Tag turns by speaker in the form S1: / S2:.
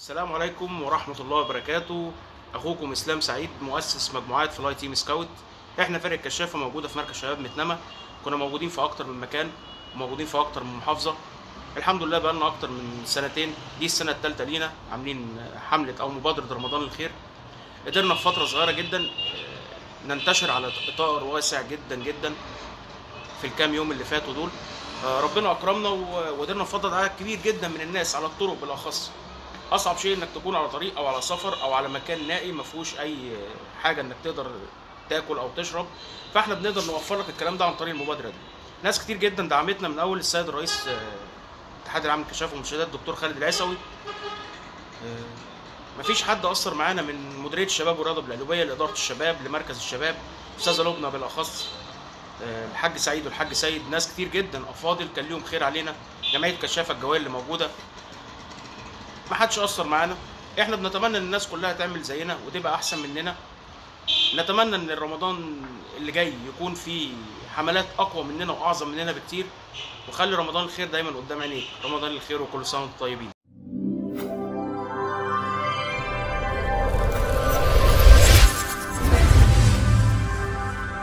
S1: السلام عليكم ورحمة الله وبركاته أخوكم إسلام سعيد مؤسس مجموعات فلاي تيم سكاوت إحنا فرقة كشافة موجودة في مركز شباب متنمة كنا موجودين في أكتر من مكان وموجودين في أكتر من محافظة الحمد لله بقالنا أكتر من سنتين دي السنة التالتة لينا عاملين حملة أو مبادرة رمضان الخير قدرنا في فترة صغيرة جدا ننتشر على إطار واسع جدا جدا في الكام يوم اللي فاتوا دول آه، ربنا اكرمنا و- وقدرنا نفضل عدد كبير جدا من الناس على الطرق بالاخص اصعب شيء انك تكون على طريق او على سفر او على مكان نائي ما فيهوش اي حاجه انك تقدر تاكل او تشرب فاحنا بنقدر نوفر لك الكلام ده عن طريق المبادره دي ناس كتير جدا دعمتنا من اول السيد الرئيس آه، الاتحاد العام للكشاف والمنشدات الدكتور خالد العيسوي آه، مفيش حد اثر معانا من مديريه الشباب والرياضه بالقلوبيه لاداره الشباب لمركز الشباب استاذه لبنى بالاخص آه، الحاج سعيد والحاج سيد ناس كتير جدا افاضل كان ليهم خير علينا جمعيه كشافه الجوال اللي موجوده ما حدش اثر معانا احنا بنتمنى ان الناس كلها تعمل زينا وتبقى احسن مننا نتمنى ان رمضان اللي جاي يكون فيه حملات اقوى مننا واعظم مننا بكتير وخلي رمضان الخير دايما قدام عينيك رمضان الخير وكل سنه وانتم طيبين